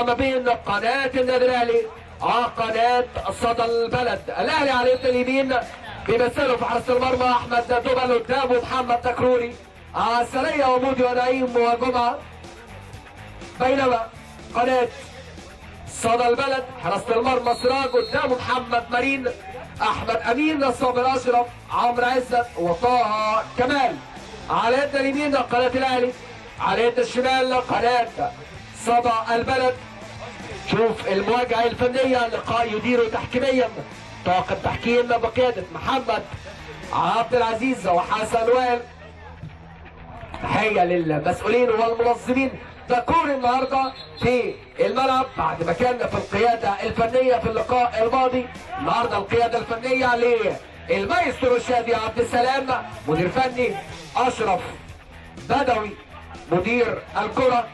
ما بين قناة النادي الاهلي وقناة صدى البلد الاهلي على يد اليمين بيمثله في حراسة المرمى احمد دبل قدامه محمد تكروري عسلية ومودي ونعيم وجمعة بينما قناة صدى البلد حراسة المرمى سراج قدامه محمد مارين احمد امين صابر اشرف عمرو عزت وطه كمال على يد اليمين قناة الاهلي على يد الشمال قناة صدى البلد شوف المواجهة الفنية لقاء يدير تحكيميا طاقم تحكيم بقيادة محمد عبد العزيز وحسن وائل تحية للمسؤولين والمنظمين تكون النهارده في الملعب بعد ما كان في القيادة الفنية في اللقاء الماضي النهارده القيادة الفنية للمايسترو شادي عبد السلام مدير فني أشرف بدوي مدير الكرة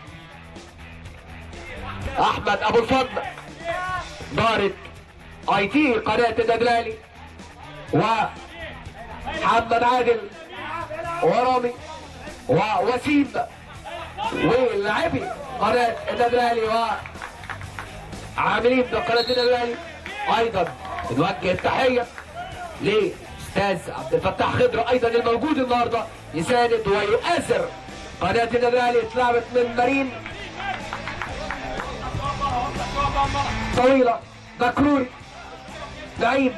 أحمد أبو الفضل دارة اي تي قناة النادي الأهلي ومحمد عادل ورامي ووسيم ولاعبي قناة النادي الأهلي وعاملين بقناة النادي الأهلي أيضا نوجه التحية لأستاذ عبد الفتاح خضر أيضا الموجود النهارده يساند ويؤثر قناة النادي الأهلي اتلعبت من مارين طويلة مكروري نعيم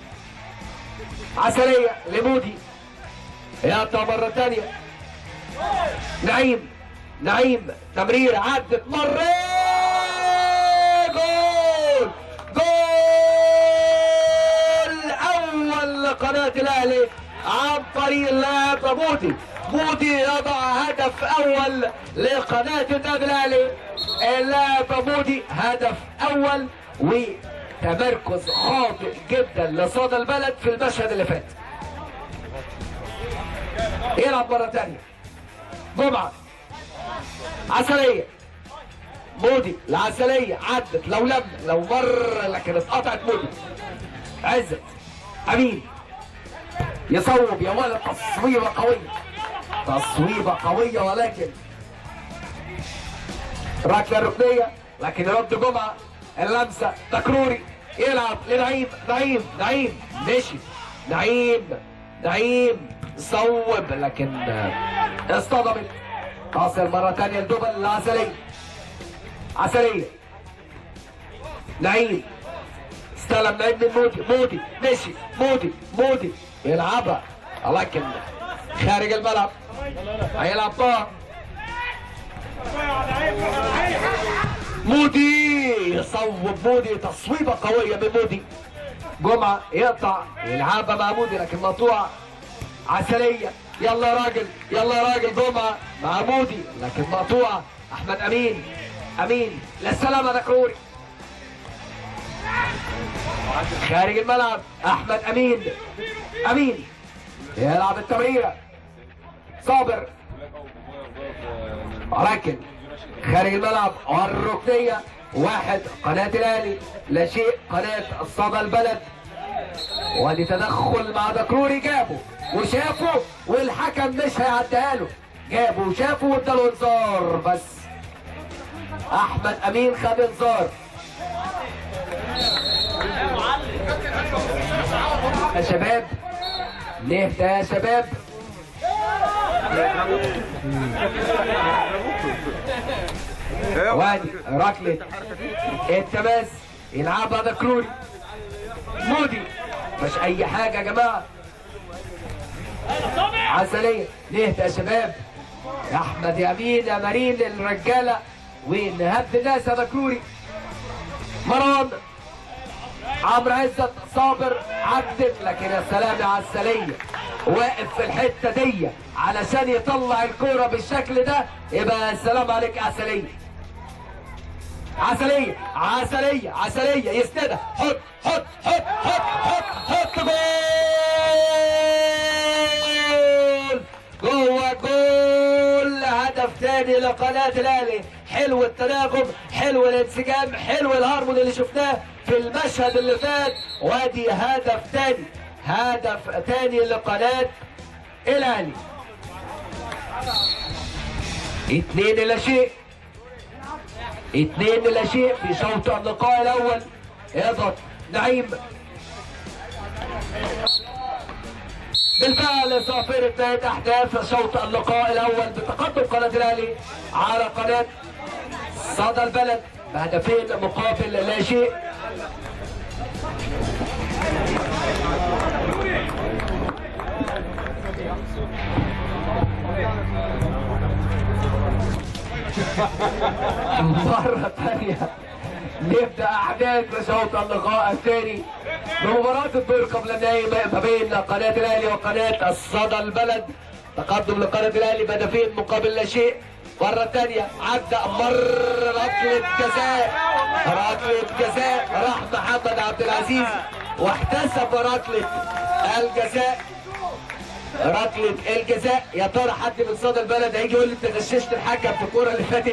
عسلية لمودي يقطع مرة تانية نعيم نعيم تمرير عدت مرة جول جول أول لقناة الأهلي عن طريق اللاعب مودي مودي يضع هدف أول لقناة النادي الأهلي اللاعب مودي هدف أول وتمركز خاطئ جدا لصدى البلد في المشهد اللي فات يلعب مرة تانية جمعة عسلية مودي العسلية عدت لو لم لو مر لكن اتقطعت مودي عزت أمين يصوب يا ولد تصويبة قوية تصويبة قوية ولكن ركلة ركنية لكن رد جمعة اللمسة تكروري يلعب لنعيم نعيم نعيم مشي نعيم نعيم صوب لكن اصطدمت تصل مرة تانية لدبل العسلية عسلية نعيم استلم نعيم من مودي مودي مشي مودي مودي يلعبها لكن خارج الملعب هيلعب طه مودي يصوب مودي تصويبه قويه من مودي جمعه يقطع يلعبها مع مودي لكن مقطوعه عسليه يلا يا راجل يلا يا راجل جمعه مع مودي لكن مقطوعه احمد امين امين للسلامه دكروري خارج الملعب احمد امين امين يلعب التمريره صابر ولكن خارج الملعب والركنيه واحد قناه الاهلي لا شيء قناه صدى البلد وادي تدخل مع دكروري جابه وشافه والحكم مش هيعديها له جابه وشافه واداله انذار بس احمد امين خد انذار يا شباب نهدى يا شباب وادي ركلة التماس يلعبها دكروري مودي مش اي حاجة يا جماعة عسلية نهدى يا شباب يا احمد يا امين يا مارين الرجالة ونهد الناس يا دكروري مروان عمرو عزت صابر عدت لكن يا سلام يا عسلية واقف في الحتة دي علشان يطلع الكورة بالشكل ده يبقى السلام عليك يا عسلية عسلية عسلية عسلية يسندها حط حط حط حط حط حط جول جوه جول هدف تاني لقناة الأهلي حلو التناغم حلو الانسجام حلو الهارمون اللي شفناه في المشهد اللي فات وادي هدف تاني هدف تاني لقناة الأهلي اتنين إلى شيء اثنين لا شيء في شوط اللقاء الاول يضغط نعيم بالفعل صافرة ثلاث اهداف شوط اللقاء الاول بتقدم قناة الاهلي على قناة صدى البلد بهدفين مقابل لا شيء مرة ثانية نبدأ أحداث شوط اللقاء الثاني بمباراة الدور قبل النهائي ما بين قناة الأهلي وقناة الصدى البلد تقدم لقناة الأهلي بهدفين مقابل لا شيء مرة ثانية عدى مر ركلة جزاء ركلة جزاء راح محمد عبد العزيز واحتسب ركلة الجزاء ركلة الجزاء يا ترى حد من صدى البلد هيجي يقول لي انت غششت الحكم في الكورة اللي فاتت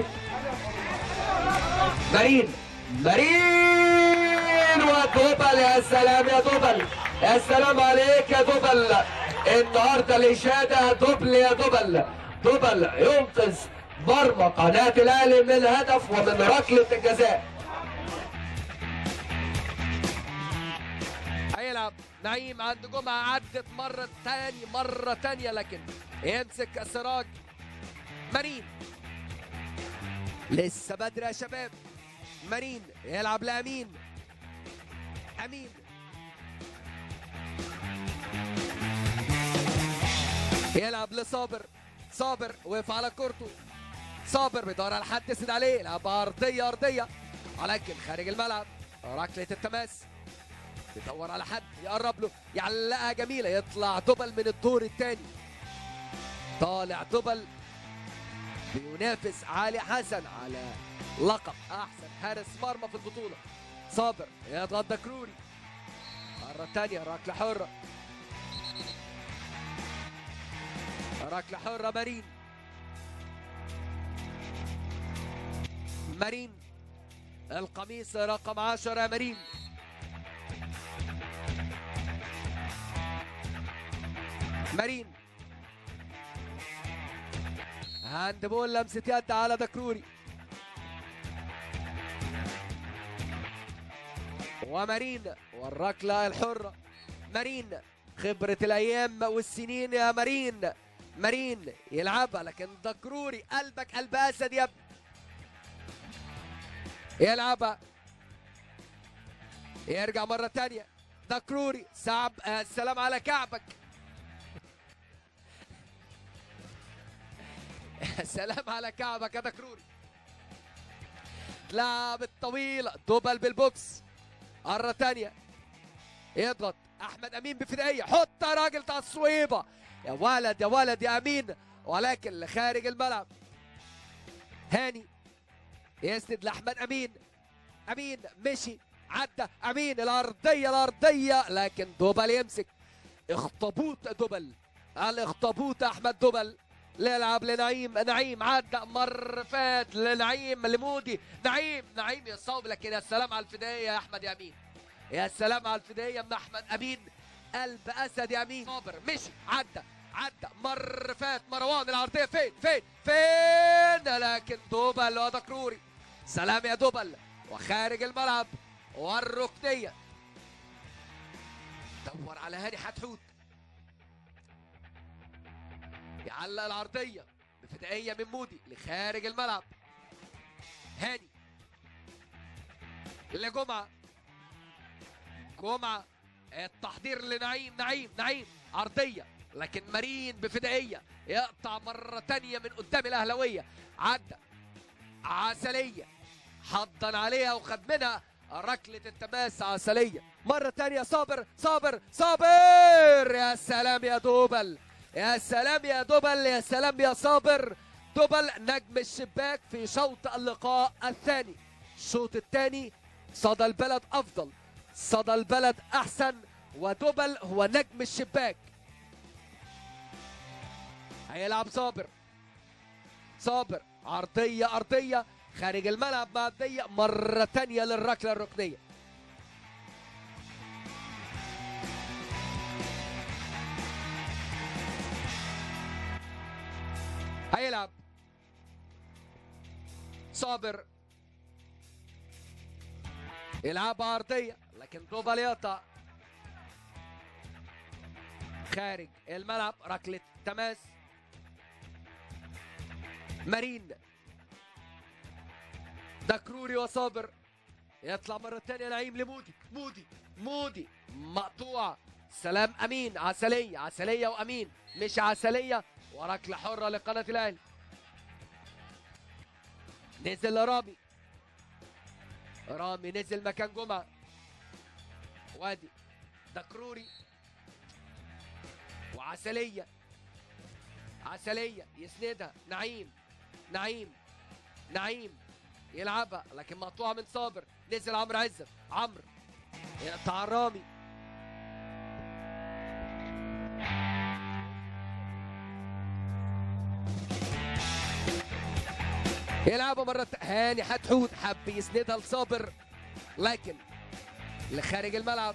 مارين مارين ودوبل يا سلام يا دوبل يا سلام عليك يا دوبل النهارده الاشاده دوبل يا دوبل دوبل ينقذ مرمى قناه الاهلي من هدف ومن ركله الجزاء هيلعب نعيم عند جمعة عدت مرة تاني مرة تانية لكن يمسك سراج مارين لسه بدري يا شباب مارين يلعب لأمين أمين يلعب لصابر صابر وقف على كورته صابر بيدور على حد يسند عليه يلعب أرضية أرضية ولكن خارج الملعب ركلة التماس يدور على حد يقرب له يعلقها جميله يطلع دبل من الدور الثاني طالع دبل بينافس علي حسن على لقب احسن حارس مرمى في البطوله صابر يضغط دكروري مره ثانيه ركله حره ركله حره مارين مارين القميص رقم 10 مارين مارين هاند بول لمسة يد على دكروري ومارين والركلة الحرة مارين خبرة الأيام والسنين يا مارين مارين يلعبها لكن دكروري قلبك قلب أسد يا ابني يلعبها يرجع مرة تانية دكروري سعب آه السلام على كعبك سلام على كعبك يا دكروري لعب الطويل دبل بالبوكس مرة تانية يضغط أحمد أمين بفدائية حط يا راجل تصويبة يا ولد يا ولد يا أمين ولكن لخارج الملعب هاني يسند لأحمد أمين أمين مشي عدى أمين الأرضية الأرضية لكن دبل يمسك اخطبوط دبل الاخطبوط أحمد دبل يلعب لنعيم نعيم عدى مر فات لنعيم لمودي نعيم نعيم يصوب لكن يا سلام على الفدائيه يا احمد يمين يا سلام على الفدائيه من احمد امين قلب اسد يمين صابر مشي عدى عدى مر فات مروان العرضيه فين فين فين لكن دوبل ودكروري سلام يا دوبل وخارج الملعب والركنيه دور على هاني حتحوت يعلق العرضية بفدائية من مودي لخارج الملعب هاني لجمعة جمعة التحضير لنعيم نعيم نعيم عرضية لكن مارين بفدائية يقطع مرة تانية من قدام الأهلوية عدى عسلية حضن عليها وخد منها ركلة التماس عسلية مرة تانية صابر صابر صابر يا سلام يا دوبل يا سلام يا دبل يا سلام يا صابر دبل نجم الشباك في شوط اللقاء الثاني الشوط الثاني صدى البلد افضل صدى البلد احسن ودبل هو نجم الشباك هيلعب صابر صابر عرضية أرضية خارج الملعب معدية مرة تانية للركلة الركنية هيلعب صابر يلعب عرضيه لكن دوبل يقطع خارج الملعب ركله تماس مارين دكروري وصابر يطلع مرة تانية نعيم لمودي مودي مودي مقطوع سلام أمين عسلية عسلية وأمين مش عسلية وركلة حرة لقناة الأهلي نزل رامي رامي نزل مكان جمعة وادي دكروري وعسلية عسلية يسندها نعيم نعيم نعيم يلعبها لكن مقطوعة من صابر نزل عمرو عزت عمرو يقطع رامي يلعبها مرة ت- هاني حتحوت حب يسندها لصابر لكن لخارج الملعب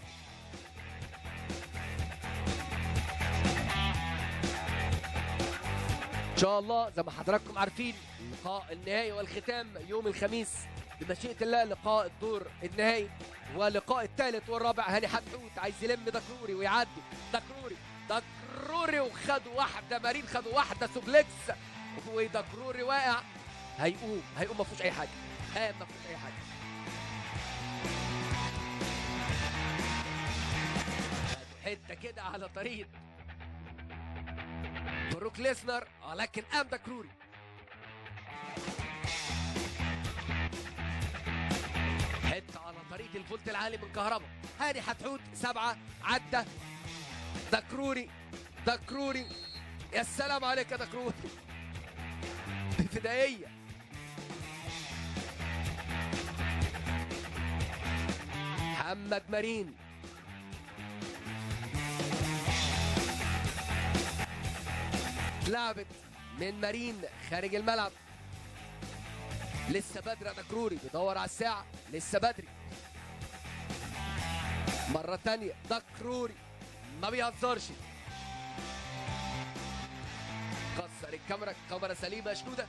ان شاء الله زي ما حضراتكم عارفين اللقاء النهائي والختام يوم الخميس بمشيئة الله لقاء الدور النهائي ولقاء الثالث والرابع هاني حتحوت عايز يلم دكروري ويعدي دكروري دكروري وخدوا واحدة مارين خدوا واحدة سوبلكس ودكروري واقع هيقوم هيقوم ما فيهوش أي حاجة قام ما فيهوش أي حاجة حتة كده على طريق بروك ليسنر آه، لكن قام دكروري حته على طريق الفولت العالي من كهرباء هاني حتحوت سبعه عدى دكروري دكروري يا سلام عليك يا دكروري بفدائيه محمد مارين لعبت من مارين خارج الملعب لسه بدري يا دكروري بيدور على الساعة لسه بدري مرة تانية دكروري ما بيهزرش كسر الكاميرا الكاميرا سليمة يا شنودة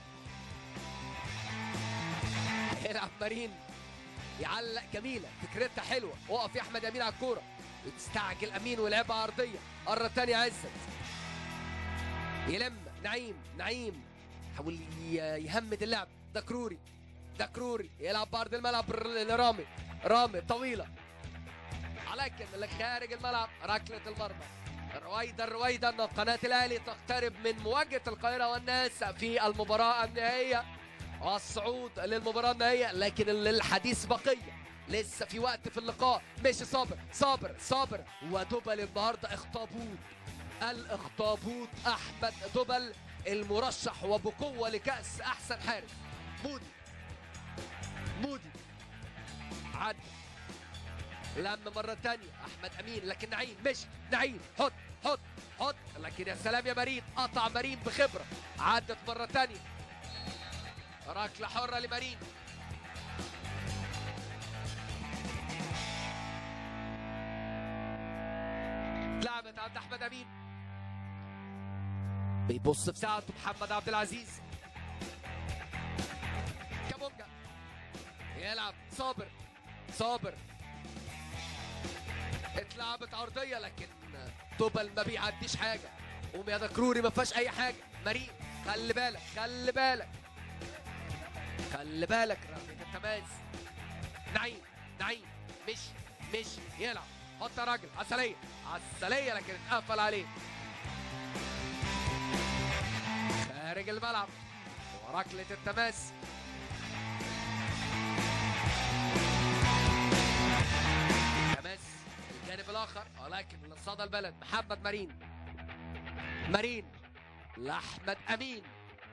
يلعب مارين يعلق جميلة فكرتها حلوة وقف يا أحمد أمين على الكورة يستعجل أمين ويلعبها عرضية مرة تانية عزت يلم نعيم نعيم حاول ي- يهمد اللعب دكروري دكروري يلعب بعرض الملعب ر- لرامي رامي طويلة لكن اللي خارج الملعب ركلة المرمى رويدا رويدا ان قناة الاهلي تقترب من مواجهة القاهرة والناس في المباراة النهائية والصعود للمباراة النهائية لكن الحديث بقية لسه في وقت في اللقاء ماشي صابر صابر صابر ودبل النهارده اخطبوط الاخطبوط احمد دبل المرشح وبقوه لكاس احسن حارس مودي مودي عدى لما مرة تانية أحمد أمين لكن نعيم مش نعيم حط حط حط لكن يا سلام يا مارين قطع مارين بخبرة عدت مرة تانية ركلة حرة لمارين لعبت عند أحمد أمين بيبص في ساعته محمد عبد العزيز كابونجا يلعب صابر صابر اتلعبت عرضيه لكن توبل ما بيعديش حاجه قوم يا دكروري ما فيهاش اي حاجه مريم خلي بالك خلي بالك خلي بالك رمية التماس نعيم نعيم مش مش يلعب حط يا راجل عسليه عسليه لكن اتقفل عليه خارج الملعب وركله التماس تماس الجانب الاخر ولكن لصدى البلد محمد مارين مارين لاحمد امين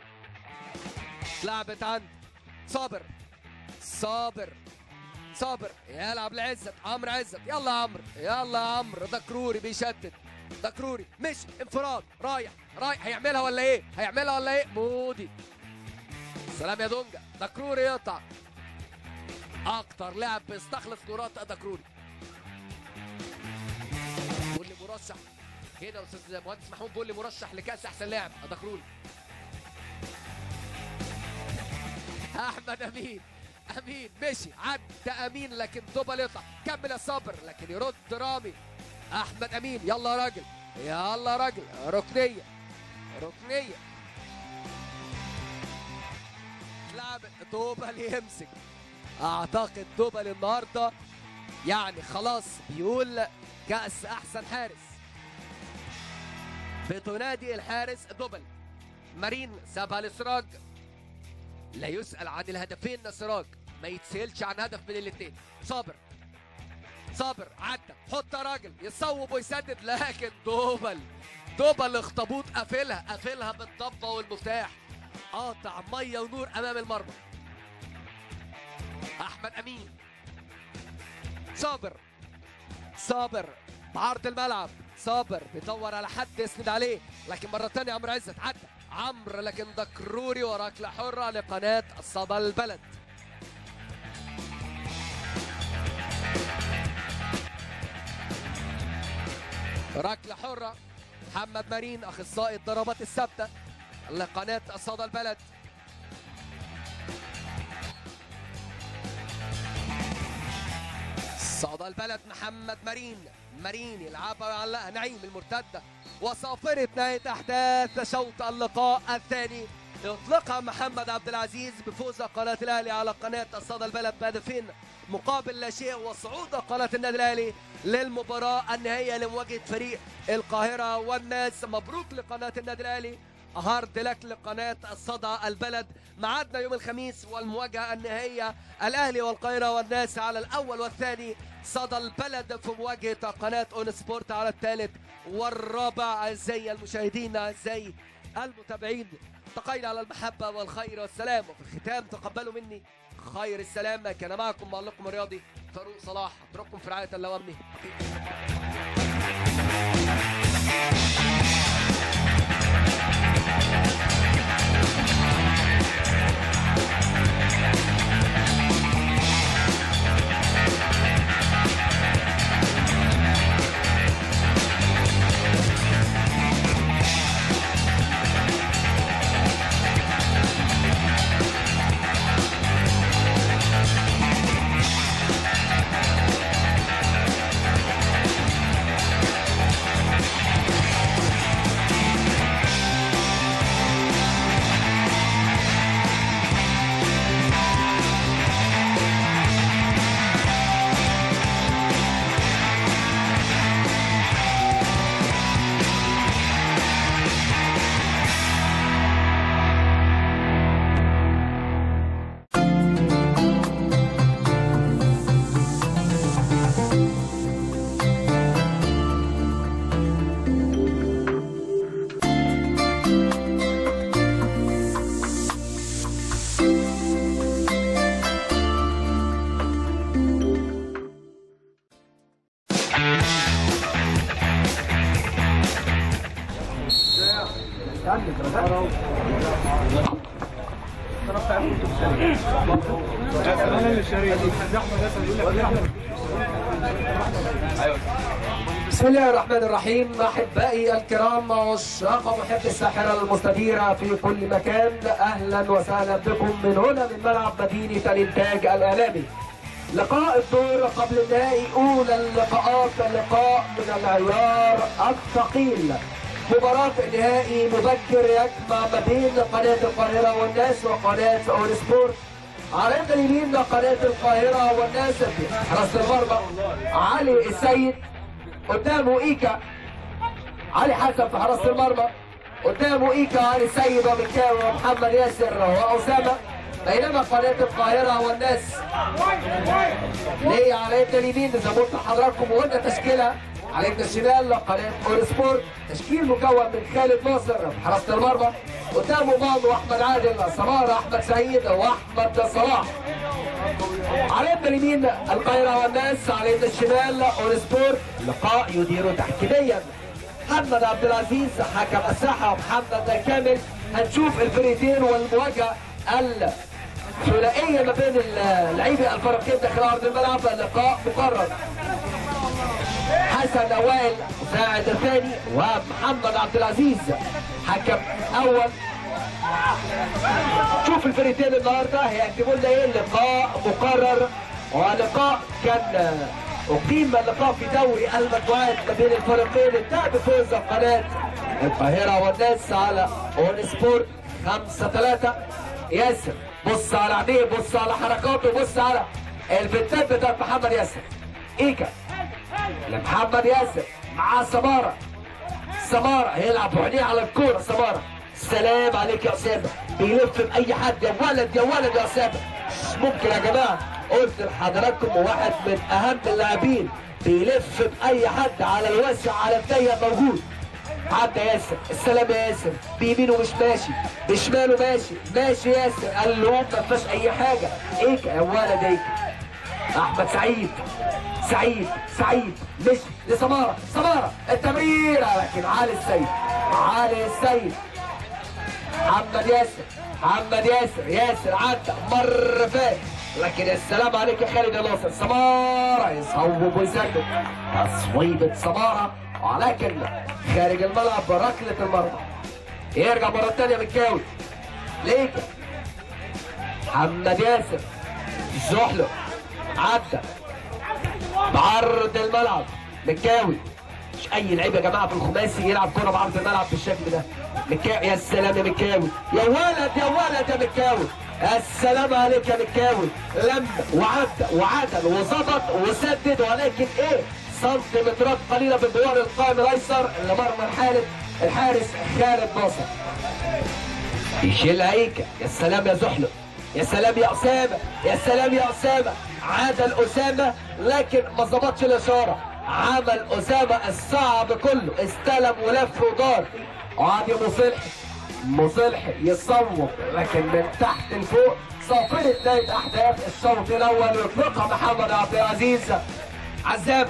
لعبت عند صابر صابر صابر يلعب لعزت عمرو عزت يلا يا عمرو يلا يا عمرو دكروري بيشتت دكروري مش انفراد رايح رايح هيعملها ولا ايه هيعملها ولا ايه مودي سلام يا دونجا دكروري يقطع اكتر لاعب بيستخلص كرات دكروري بيقول لي مرشح هنا استاذ مهندس محمود بيقول لي مرشح لكاس احسن لاعب دكروري احمد امين امين مشي عدى امين لكن دوبل يطلع كمل يا صابر لكن يرد رامي احمد امين يلا يا راجل يلا يا راجل ركنيه ركنيه لعب دوبل يمسك اعتقد دوبل النهارده يعني خلاص بيقول كاس احسن حارس بتنادي الحارس دوبل مارين سابها لسراج لا يسأل عن الهدفين سراج ما يتسألش عن هدف من الاثنين صابر صابر عدى حط يا راجل يصوب ويسدد لكن دوبل دوبل اخطبوط قافلها قافلها بالضبه والمفتاح قاطع ميه ونور امام المرمى احمد امين صابر صابر بعرض الملعب صابر بيدور على حد يسند عليه لكن مره ثانيه عمرو عزت عدى عمرو لكن دكروري وركله حره لقناه صدى البلد ركله حره محمد مارين اخصائي الضربات الثابته لقناه صدى البلد صدى البلد محمد مارين مارين يلعبها ويعلقها نعيم المرتده وصافره نهايه احداث شوط اللقاء الثاني يطلقها محمد عبد العزيز بفوز قناه الاهلي على قناه صدى البلد بهدفين مقابل لا شيء وصعود قناه النادي الاهلي للمباراه النهائيه لمواجهه فريق القاهره والناس مبروك لقناه النادي الاهلي هارد لك لقناة صدى البلد معادنا يوم الخميس والمواجهة النهائية الأهلي والقاهرة والناس على الأول والثاني صدى البلد في مواجهة قناة أون سبورت على الثالث والرابع أعزائي المشاهدين أعزائي المتابعين التقينا على المحبة والخير والسلام وفي الختام تقبلوا مني خير السلام كان معكم معلقكم الرياضي فاروق صلاح اترككم في رعاية الله وامنه بسم الله الرحمن الرحيم احبائي الكرام عشاق محب الساحره المستديره في كل مكان اهلا وسهلا بكم من هنا من ملعب مدينه الانتاج الاعلامي لقاء الدور قبل النهائي اولى اللقاءات لقاء من العيار الثقيل مباراة نهائي مبكر يجمع ما بين قناة القاهرة والناس وقناة اون سبورت على يد اليمين قناة القاهرة والناس في حراسة المرمى علي السيد قدامه ايكا علي حسن في حراسة المرمى قدامه ايكا علي السيد ومكاوي ومحمد ياسر واسامة بينما قناة القاهرة والناس ليه على يد اليمين زي ما قلت لحضراتكم وقلنا تشكيلها على يد الشمال قناة اون سبورت تشكيل مكون من خالد ناصر في حراسة المرمى قدامه مانو واحمد عادل سمارة احمد سعيد واحمد صلاح على يد اليمين القاهرة والناس على يد الشمال اون سبورت لقاء يدير تحكيميا محمد عبد العزيز حكم الساحة ومحمد كامل هنشوف الفريقين والمواجهة الثنائية ما بين اللاعبي الفريقين داخل ارض الملعب اللقاء مقرر حسن وائل مساعد الثاني ومحمد عبد العزيز حكم اول شوف الفريقين النهارده هيقدموا لنا ايه لقاء مقرر ولقاء كان اقيم اللقاء في دوري المجموعات ما بين الفريقين انتهى بفوز قناه القاهره والناس على اون سبورت 5 3 ياسر بص على عينيه بص على حركاته بص على الفتات بتاعت محمد ياسر ايكا لمحمد ياسر مع سماره سمارة هيلعب بعينيه على الكورة سمارة سلام عليك يا أسامة بيلف بأي حد يا ولد يا ولد يا أسامة مش ممكن يا جماعة قلت لحضراتكم واحد من أهم اللاعبين بيلف بأي حد على الواسع على الضيق موجود عدى ياسر السلام يا ياسر بيمينه مش ماشي بشماله ماشي ماشي ياسر قال له ما فيهاش أي حاجة إيك يا ولد إيك احمد سعيد سعيد سعيد مش لسماره سماره التمريره لكن علي السيد علي السيد محمد ياسر محمد ياسر ياسر عدى مر فات لكن السلام عليك يا خالد يا ناصر سماره يصوب ويسدد تصويبه سماره ولكن خارج الملعب بركله المرمى يرجع مره ثانيه مكاوي ليك محمد ياسر زحله عدى بعرض الملعب مكاوي مش اي لعيب يا جماعه في الخماسي يلعب كره بعرض الملعب بالشكل ده مكاوي يا سلام يا مكاوي يا ولد يا ولد يا مكاوي السلام عليك يا مكاوي لم وعدى وعدل وظبط وسدد ولكن ايه سنتيمترات قليله بدوار القائم الايسر لمرمى الحارس الحارس خالد ناصر يشيل هيكل يا سلام يا زحله يا سلام يا اسامه يا سلام يا اسامه عادل اسامه لكن ما ظبطش الاشاره عمل اسامه الصعب كله استلم ولف ودار وعاد مصلحي مصلحي يصوب لكن من تحت لفوق صافرة نهاية أحداث الشوط الأول يطلقها محمد عبد العزيز عزام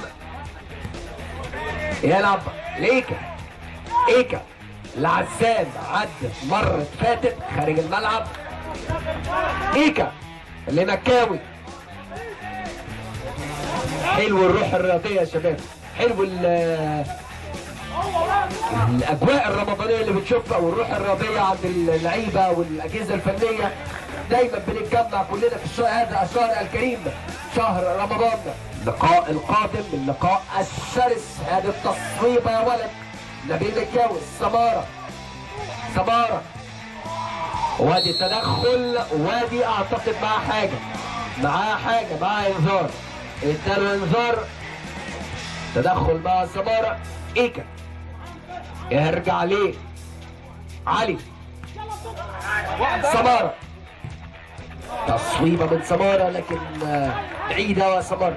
يلعب ليكا ايكا لعزام عدت مرت فاتت خارج الملعب ايكا لمكاوي حلو الروح الرياضية يا شباب حلو ال- الاجواء الرمضانيه اللي بنشوفها والروح الرياضيه عند اللعيبه والاجهزه الفنيه دايما بنتجمع كلنا في الشهر هذا الشهر الكريم شهر رمضان اللقاء القادم اللقاء الشرس هذه التصويبه يا ولد نبيل الجوز سماره سماره وادي تدخل وادي اعتقد معاه حاجه معاه حاجه معاه انذار اداله انذار تدخل مع سماره ايكا يرجع ليه علي سمارة تصويبة من سمارة لكن آه، بعيدة وسمارة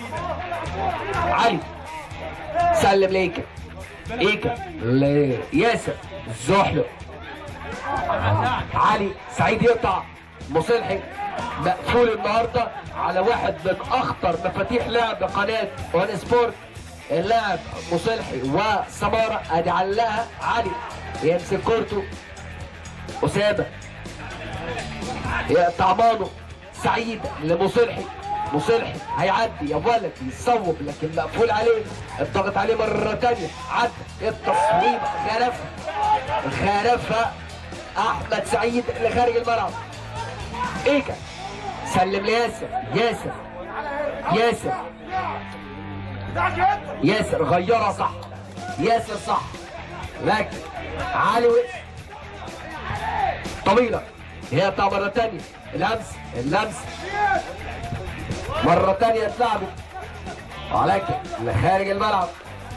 علي سلم ليكا ايكا لياسر زحله علي سعيد يقطع مصلحي مقفول النهارده على واحد من اخطر مفاتيح لعب قناه وان سبورت اللاعب مصلحي وسماره ادي علقها علي يمسك كورته اسامه يقطع مانو سعيد لمصلحي مصلحي هيعدي يا ولد يصوب لكن مقفول عليه الضغط عليه مره تانية عدى التصويب غرفها غرفها احمد سعيد لخارج الملعب ايكا سلم لياسر ياسر ياسر ياسر غيرها صح ياسر صح لكن علي وقف طويلة هي بتاع مرة تانية اللمس اللمس مرة تانية اتلعبت ولكن لخارج الملعب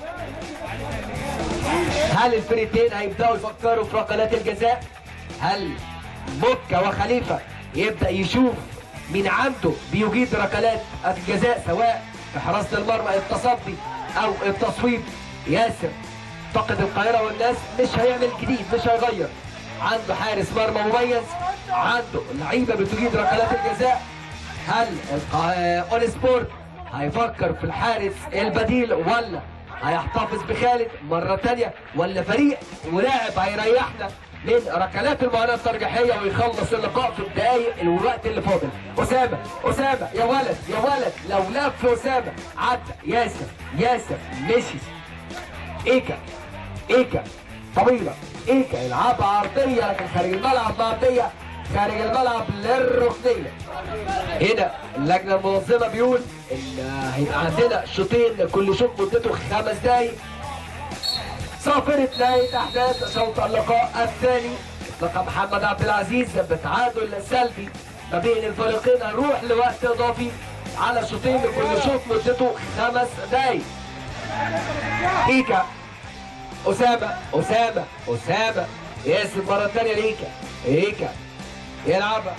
هل الفريقين هيبداوا يفكروا في ركلات الجزاء؟ هل بوكا وخليفه يبدا يشوف مين عنده بيجيد ركلات الجزاء سواء في حراسه المرمى التصدي او التصويب ياسر فقد القاهره والناس مش هيعمل جديد مش هيغير عنده حارس مرمى مميز عنده لعيبه بتجيد ركلات الجزاء هل القا- اون سبورت هيفكر في الحارس البديل ولا هيحتفظ بخالد مرة تانية ولا فريق ولاعب هيريحنا من ركلات المباراة الترجيحية ويخلص اللقاء في الدقايق الوقت اللي فاضل أسامة أسامة يا ولد يا ولد لو لف أسامة عدى ياسر ياسر مشي ايكا ايكا طويلة ايكا يلعبها عرضيه لكن خارج الملعب معديه خارج الملعب للركنيه هنا اللجنه المنظمه بيقول ان هيبقى عندنا شوطين كل شوط مدته خمس دقايق صافرة نهاية أحداث شوط اللقاء الثاني لقب محمد عبد العزيز بتعادل سلبي ما بين الفريقين هنروح لوقت إضافي على شوطين كل شوط مدته خمس دقايق إيكا أسامة أسامة أسامة ياسر مرة ثانية لإيكا إيكا يلعبها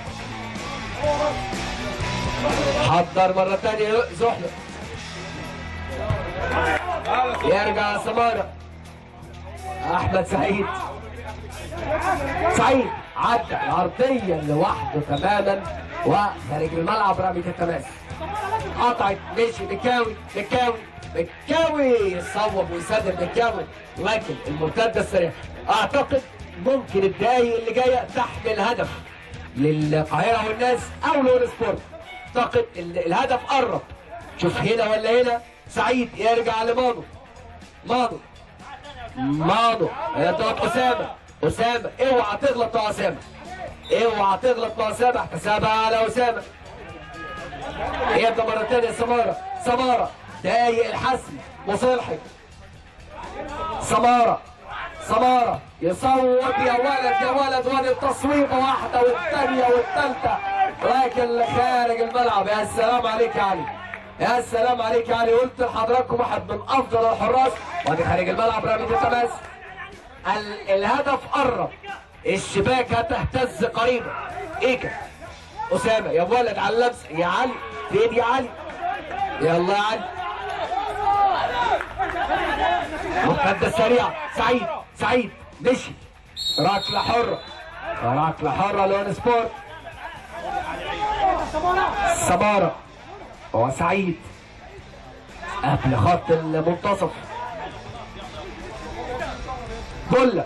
حضر مرة ثانية زحلة يرجع سمارة احمد سعيد سعيد عدى العرضية لوحده تماما وخارج الملعب رمية التماس قطعت مشي مكاوي مكاوي مكاوي يصوب ويسدد مكاوي لكن المرتدة السريعة اعتقد ممكن الدقايق اللي جاية تحمل هدف للقاهرة والناس او لون سبورت اعتقد ال- الهدف قرب شوف هنا ولا هنا سعيد يرجع لمانو مانو مانو يضرب اسامه اسامه اوعى تغلط مع اسامه اوعى تغلط مع اسامه احتسابها على اسامه يبدا مره ثانيه سماره سماره دايق الحسم مصلحي سماره سماره يصوت يا ولد يا ولد وادي التصويبه واحده والثانيه والثالثه لكن خارج الملعب يا سلام عليك يا علي يا سلام عليك يا علي قلت لحضراتكم واحد من افضل الحراس وادي خارج الملعب رمية التماس ال- الهدف قرب الشباك هتهتز قريبا ايكا اسامه يا ولد على اللمس يا علي فين يا علي يلا يا علي مرتده سريعه سعيد سعيد مشي ركله حره ركله حره لون سبورت سماره هو سعيد قبل خط المنتصف بولا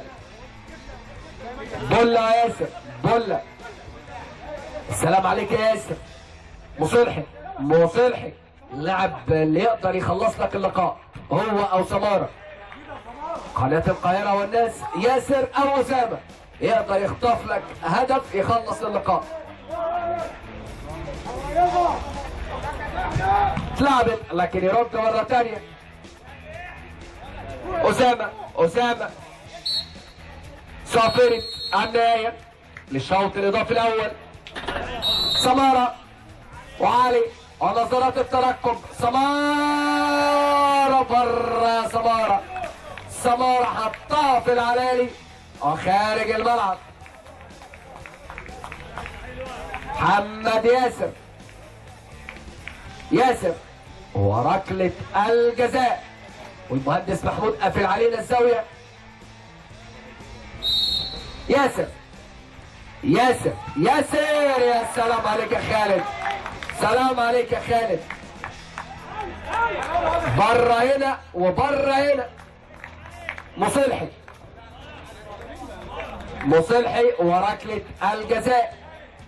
بولا يا ياسر بولا السلام عليك يا ياسر مصلحي مصلحي لاعب اللي يقدر يخلص لك اللقاء هو او سماره قناة القاهرة والناس ياسر او اسامة يقدر يخطف لك هدف يخلص اللقاء اتلعبت لكن يرد مرة تانية أسامة أسامة صافرت النهاية للشوط الإضافي الأول سمارة وعلي ونظرات الترقب سمارة بره سمارة سمارة حطها في العلالي وخارج الملعب محمد ياسر ياسر وركلة الجزاء والمهندس محمود قافل علينا الزاوية ياسر ياسر ياسر يا سلام عليك يا خالد سلام عليك يا خالد بره هنا وبره هنا مصلحي مصلحي وركلة الجزاء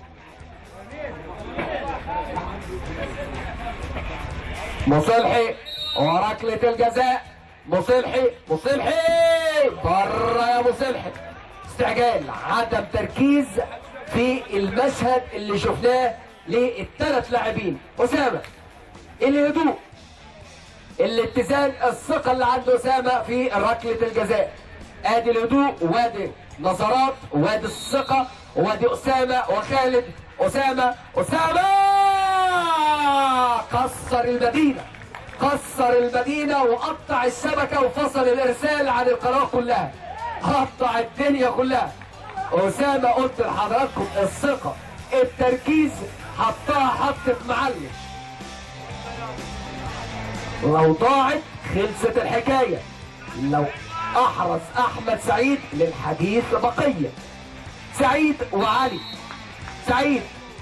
مصلحي وركلة الجزاء مصلحي مصلحي بره يا مصلحي استعجال عدم تركيز في المشهد اللي شفناه للثلاث لاعبين اسامه الهدوء الاتزان الثقه اللي عند اسامه في ركله الجزاء ادي الهدوء وادي نظرات وادي الثقه وادي اسامه وخالد اسامه اسامه كسر المدينه كسر المدينه وقطع الشبكه وفصل الارسال عن القناه كلها قطع الدنيا كلها اسامه قلت لحضراتكم الثقه التركيز حطها حطت معلم لو ضاعت خلصت الحكايه لو احرز احمد سعيد للحديث بقيه سعيد وعلي سعيد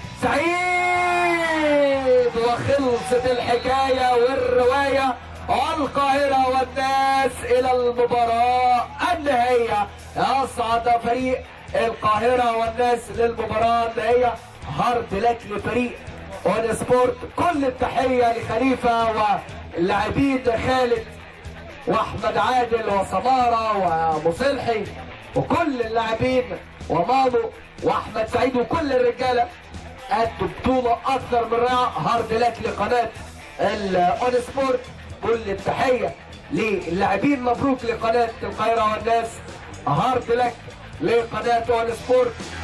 سعيد وخلصت الحكايه والروايه والقاهرة والناس إلى المباراة النهائية يصعد فريق القاهرة والناس للمباراة النهائية هارد لك لفريق اون سبورت كل التحية لخليفة واللاعبين خالد واحمد عادل وسماره ومصلحي وكل اللاعبين ومانو واحمد سعيد وكل الرجاله ادوا بطوله اكثر من رائعه هارد لك لقناه الاون سبورت كل التحيه للاعبين مبروك لقناه القاهره والناس هارد لك لقناه اون سبورت